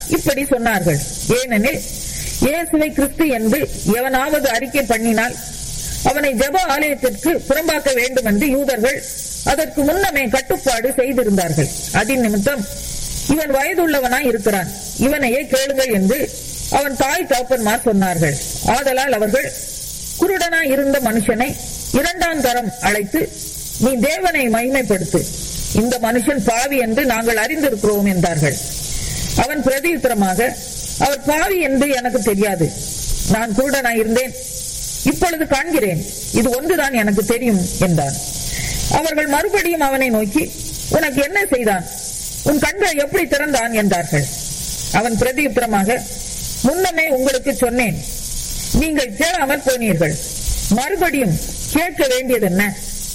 இப்படி சொன்னார்கள் ஏனெனில் இயேசுவை கிறிஸ்து என்று எவனாவது அறிக்கை பண்ணினால் அவனை ஜெப ஆலயத்திற்கு புறம்பாக்க வேண்டும் என்று யூதர்கள் அதற்கு முன்னமே கட்டுப்பாடு செய்திருந்தார்கள் அதின் நிமித்தம் இவன் வயதுள்ளவனாய் இருக்கிறான் இவனையே கேளுங்கள் என்று அவன் தாய் தகப்பன்மார் சொன்னார்கள் ஆதலால் அவர்கள் குருடனாய் இருந்த மனுஷனை இரண்டாம் தரம் அழைத்து நீ தேவனை மகிமைப்படுத்து இந்த மனுஷன் பாவி என்று நாங்கள் அறிந்திருக்கிறோம் என்றார்கள் அவன் பிரதியுத்தரமாக அவர் பாவி என்று எனக்கு தெரியாது நான் குருடனாய் இருந்தேன் இப்பொழுது காண்கிறேன் இது ஒன்றுதான் எனக்கு தெரியும் என்றான் அவர்கள் மறுபடியும் அவனை நோக்கி உனக்கு என்ன செய்தான் உன் கண்கள் எப்படி திறந்தான் என்றார்கள் அவன் பிரதியுத்தரமாக முன்னமே உங்களுக்கு சொன்னேன் நீங்கள் கேளாமல் போனீர்கள் மறுபடியும் கேட்க வேண்டியது என்ன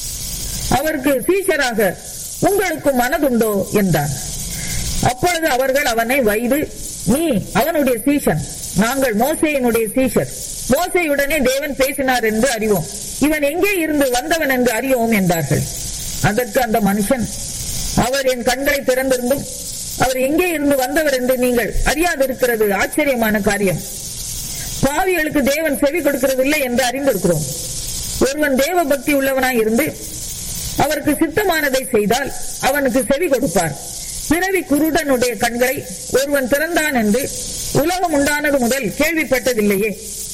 அவருக்கு சீஷராக உங்களுக்கு மனதுண்டோ என்றான் அப்பொழுது அவர்கள் அவனை வைது நீ அவனுடைய சீஷன் நாங்கள் மோசையினுடைய சீஷர் மோசையுடனே தேவன் பேசினார் என்று அறிவோம் இவன் எங்கே இருந்து வந்தவன் என்று அறியோம் என்றார்கள் அதற்கு அந்த மனுஷன் அவர் என் கண்களை திறந்திருந்தும் அவர் எங்கே இருந்து வந்தவர் என்று நீங்கள் அறியாதிருக்கிறது ஆச்சரியமான காரியம் பாவிகளுக்கு தேவன் செவி கொடுக்கிறதில்லை என்று அறிந்திருக்கிறோம் ஒருவன் தேவ பக்தி உள்ளவனாய் இருந்து அவருக்கு சித்தமானதை செய்தால் அவனுக்கு செவி கொடுப்பார் பிறவி குருடனுடைய கண்களை ஒருவன் திறந்தான் என்று உலகம் உண்டானது முதல் கேள்விப்பட்டதில்லையே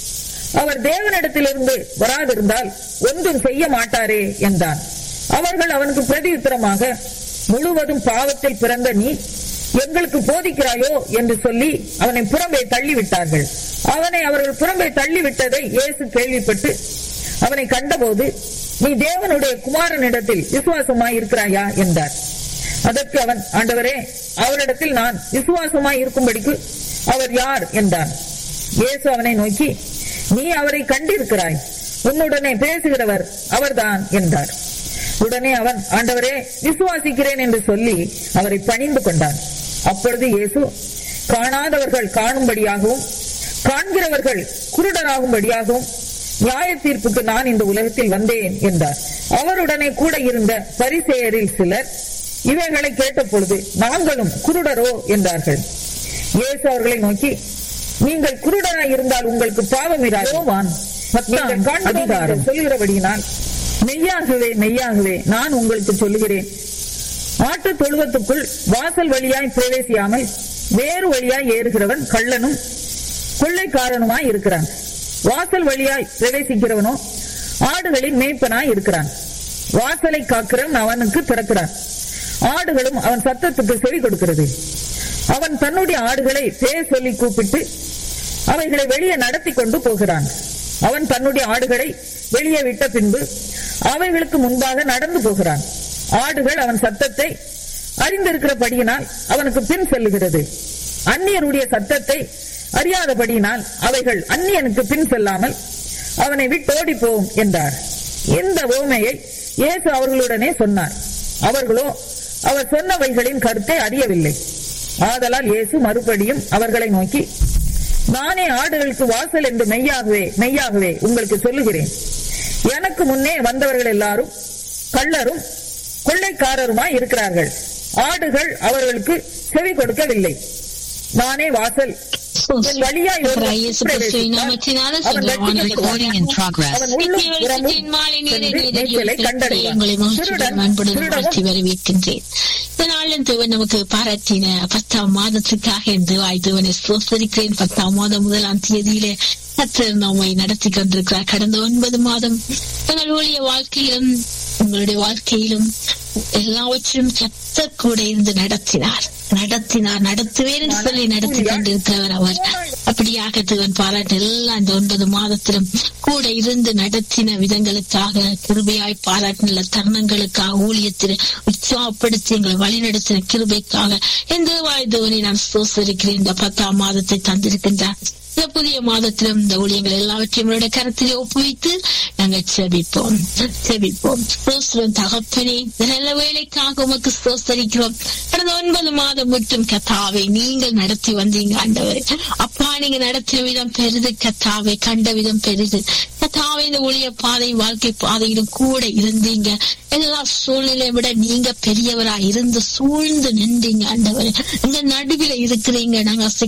அவர் தேவனிடத்திலிருந்து வராதிருந்தால் ஒன்றும் செய்ய மாட்டாரே என்றான் அவர்கள் அவனுக்கு பிரதியுத்தரமாக முழுவதும் பாவத்தில் பிறந்த நீ எங்களுக்கு போதிக்கிறாயோ என்று சொல்லி அவனை புறம்பே தள்ளிவிட்டார்கள் அவனை அவர்கள் புறம்பே தள்ளிவிட்டதை இயேசு கேள்விப்பட்டு அவனை கண்டபோது நீ தேவனுடைய குமாரனிடத்தில் விசுவாசமாய் இருக்கிறாயா என்றார் அதற்கு அவன் ஆண்டவரே அவரிடத்தில் நான் விசுவாசமாய் இருக்கும்படிக்கு அவர் யார் என்றான் இயேசு அவனை நோக்கி நீ அவரை கண்டிருக்கிறாய் உன்னுடனே பேசுகிறவர் அவர்தான் என்றார் உடனே அவன் ஆண்டவரே விசுவாசிக்கிறேன் என்று சொல்லி அவரை பணிந்து கொண்டான் அப்பொழுது இயேசு காணாதவர்கள் காணும்படியாகவும் காண்கிறவர்கள் குருடராகும்படியாகவும் நியாய தீர்ப்புக்கு நான் இந்த உலகத்தில் வந்தேன் என்றார் அவருடனே கூட இருந்த பரிசெயரில் சிலர் இவைகளை கேட்ட பொழுது நாங்களும் குருடரோ என்றார்கள் இயேசு அவர்களை நோக்கி நீங்கள் குருடராய் இருந்தால் உங்களுக்கு பாவம் இராதோவான் அதிகாரம் சொல்கிறபடியினால் மெய்யாகவே மெய்யாகவே நான் உங்களுக்கு சொல்லுகிறேன் ஆட்டு தொழுவத்துக்குள் வாசல் வழியாய் பிரவேசியாமல் வேறு வழியாய் ஏறுகிறவன் கள்ளனும் கொள்ளைக்காரனுமாய் இருக்கிறான் வாசல் வழியாய் பிரவேசிக்கிறவனோ ஆடுகளின் மேய்ப்பனாய் இருக்கிறான் வாசலை காக்கிறவன் அவனுக்கு திறக்கிறான் ஆடுகளும் அவன் சத்தத்துக்கு செவி கொடுக்கிறது அவன் தன்னுடைய ஆடுகளை பேர் சொல்லி கூப்பிட்டு அவைகளை வெளியே நடத்தி கொண்டு போகிறான் அவன் தன்னுடைய ஆடுகளை வெளியே விட்ட பின்பு அவைகளுக்கு முன்பாக நடந்து போகிறான் ஆடுகள் அவன் சத்தத்தை அறிந்திருக்கிறபடியினால் அவனுக்கு பின் செல்லுகிறது அந்நியருடைய சத்தத்தை அறியாதபடியினால் அவைகள் அந்நியனுக்கு பின் செல்லாமல் அவனை விட்டோடி போம் என்றார் இந்த ஓமையை இயேசு அவர்களுடனே சொன்னார் அவர்களோ அவர் சொன்னவைகளின் கருத்தை அறியவில்லை ஆதலால் இயேசு மறுபடியும் அவர்களை நோக்கி நானே ஆடுகளுக்கு வாசல் என்று மெய்யாகவே மெய்யாகவே உங்களுக்கு சொல்லுகிறேன் எனக்கு முன்னே வந்தவர்கள் எல்லாரும் கள்ளரும் கொள்ளைக்காரருமாய் இருக்கிறார்கள் ஆடுகள் அவர்களுக்கு செவி கொடுக்கவில்லை நானே வாசல் என் வழியாய் ஒருவன் இயேசு கிறிஸ்துவின் நாமத்தினால அவன் சகலமான recording in progress. அவன் உள்ளும் புறமும் நித்திய மாலை நேர சென்று மேய்ச்சலை நேரடியாக கண்டடைவான். உங்களை மகிழ்ச்சியுடன் திருடன் அன்புடன் திருடவும் வாழ்த்தி வரவேற்கின்றேன் இந்த நாளில் தேவன் நமக்கு பாராட்டின பத்தாம் மாதத்துக்காக இந்த வாய் தேவனை ஸ்தோத்தரிக்கிறேன் பத்தாம் மாதம் முதலாம் தேதியிலே கத்தர் நம்மை நடத்தி கொண்டிருக்கிறார் கடந்த ஒன்பது மாதம் எங்கள் ஊழிய வாழ்க்கையிலும் உங்களுடைய வாழ்க்கையிலும் எல்லாவற்றிலும் கத்தர் கூட இருந்து நடத்தினார் நடத்தினார் நடத்துவேன் என்று சொல்லி நடத்தி கொண்டிருக்கிறவர் அவர் அப்படியாக தேவன் பாராட்டு எல்லாம் இந்த ஒன்பது மாதத்திலும் கூட இருந்து நடத்தின விதங்களுக்காக கிருபையாய் பாராட்டின தருணங்களுக்காக ஊழியத்தில் உற்சாகப்படுத்தி எங்களை வழிநடத்தின கிருபைக்காக எந்த வாய் தேவனை நான் சோசரிக்கிறேன் இந்த பத்தாம் மாதத்தை தந்திருக்கின்றார் இந்த புதிய மாதத்திலும் இந்த ஊழியங்கள் எல்லாவற்றையும் உங்களுடைய கருத்திலே ஒப்புவித்து நாங்கள் செபிப்போம் செபிப்போம் ஸ்தோத்திரம் தகப்பனே இந்த நல்ல வேலைக்காக உமக்கு ஸ்தோத்தரிக்கிறோம் கடந்த ஒன்பது மாதம் மட்டும் கத்தாவை நீங்கள் நடத்தி வந்தீங்க ஆண்டவரே அப்பா நீங்க நடத்தின விதம் பெரிது கத்தாவை கண்ட விதம் பெரிது கத்தாவை இந்த ஊழிய பாதை வாழ்க்கை பாதையிலும் கூட இருந்தீங்க எல்லா சூழ்நிலையை விட நீங்க பெரியவரா இருந்து சூழ்ந்து நின்றீங்க ஆண்டவரே இந்த நடுவில் இருக்கிறீங்க நாங்க